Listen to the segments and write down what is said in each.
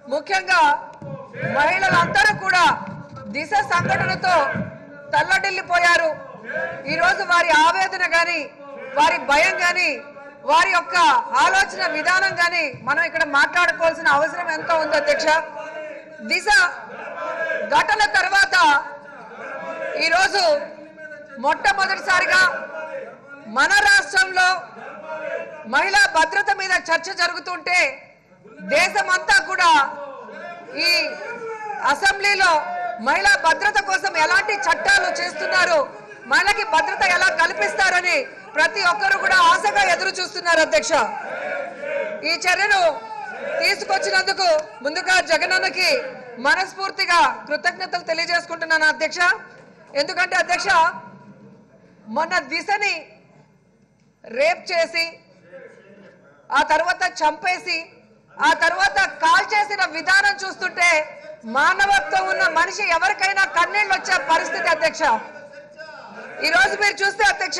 ముఖ్యంగా మహిళలందరూ కూడా దిశ సంఘటనతో తల్లడిల్లిపోయారు ఈరోజు వారి ఆవేదన గాని వారి భయం గాని వారి యొక్క ఆలోచన విధానం గాని మనం ఇక్కడ మాట్లాడుకోవాల్సిన అవసరం ఎంతో ఉంది అధ్యక్ష దిశ ఘటన తర్వాత ఈరోజు మొట్టమొదటిసారిగా మన రాష్ట్రంలో మహిళా భద్రత మీద చర్చ జరుగుతుంటే దేశమంతా కూడా ఈ అసెంబ్లీలో మహిళా భద్రత కోసం ఎలాంటి చట్టాలు చేస్తున్నారు మహిళకి భద్రత ఎలా కల్పిస్తారని ప్రతి ఒక్కరు కూడా ఆశగా ఎదురు చూస్తున్నారు అధ్యక్ష ఈ చర్యను తీసుకొచ్చినందుకు ముందుగా జగనన్నకి మనస్ఫూర్తిగా కృతజ్ఞతలు తెలియజేసుకుంటున్నాను అధ్యక్ష ఎందుకంటే అధ్యక్ష మొన్న దిశని రేప్ చేసి ఆ తర్వాత చంపేసి ఆ తర్వాత కాల్ చేసిన విధానం చూస్తుంటే మానవత్వం ఉన్న మనిషి ఎవరికైనా కన్నీళ్ళు వచ్చే పరిస్థితి అధ్యక్ష ఈ రోజు మీరు చూస్తే అధ్యక్ష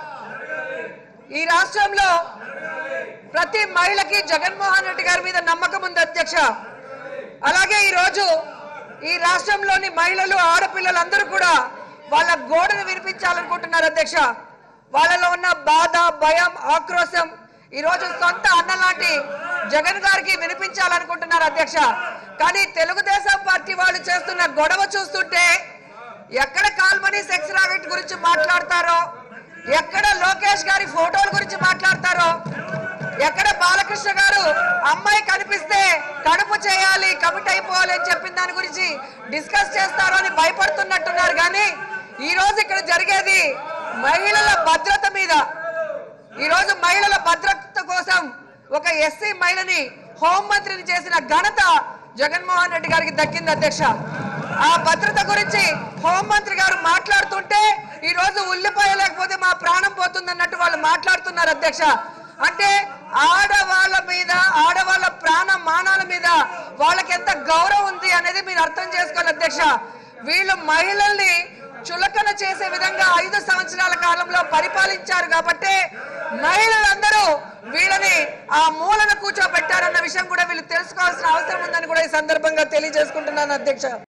ఈ రాష్ట్రంలో ప్రతి మహిళకి జగన్మోహన్ రెడ్డి గారి మీద నమ్మకం ఉంది అధ్యక్ష అలాగే ఈ రోజు ఈ రాష్ట్రంలోని మహిళలు ఆడపిల్లలందరూ కూడా వాళ్ళ గోడను వినిపించాలనుకుంటున్నారు అధ్యక్ష వాళ్ళలో ఉన్న బాధ భయం ఆక్రోశం ఈ రోజు సొంత అన్న లాంటి జగన్ గారికి వినిపించాలనుకుంటున్నారు అధ్యక్ష కానీ తెలుగుదేశం పార్టీ వాళ్ళు చేస్తున్న గొడవ చూస్తుంటే ఎక్కడ కాల్మనీ సెక్స్ రాకెట్ గురించి మాట్లాడతారో ఎక్కడ లోకేష్ గారి ఫోటోల గురించి మాట్లాడతారో ఎక్కడ బాలకృష్ణ గారు అమ్మాయి కనిపిస్తే కడుపు చేయాలి కమిట్ అయిపోవాలి అని చెప్పిన దాని గురించి డిస్కస్ చేస్తారో అని భయపడుతున్నట్టున్నారు కానీ ఈ రోజు ఇక్కడ జరిగేది మహిళల భద్రత మీద ఈ రోజు మహిళల భద్రత కోసం ఒక ఎస్సీ మహిళని హోంమంత్రిని చేసిన ఘనత జగన్మోహన్ రెడ్డి గారికి దక్కింది అధ్యక్ష ఆ భద్రత గురించి హోంమంత్రి గారు మాట్లాడుతుంటే ఈ రోజు ఉల్లిపాయ లేకపోతే మా ప్రాణం పోతుంది అన్నట్టు వాళ్ళు మాట్లాడుతున్నారు అధ్యక్ష అంటే ఆడవాళ్ళ మీద ఆడవాళ్ళ ప్రాణ మానాల మీద వాళ్ళకి ఎంత గౌరవం ఉంది అనేది మీరు అర్థం చేసుకోవాలి అధ్యక్ష వీళ్ళు మహిళల్ని చులకన చేసే విధంగా ఐదు సంవత్సరాల కాలంలో పరిపాలించారు కాబట్టి మహిళలందరూ వీళ్ళని ఆ మూలన కూర్చోబెట్టారన్న విషయం కూడా వీళ్ళు తెలుసుకోవాల్సిన అవసరం ఉందని కూడా ఈ సందర్భంగా తెలియజేసుకుంటున్నాను అధ్యక్ష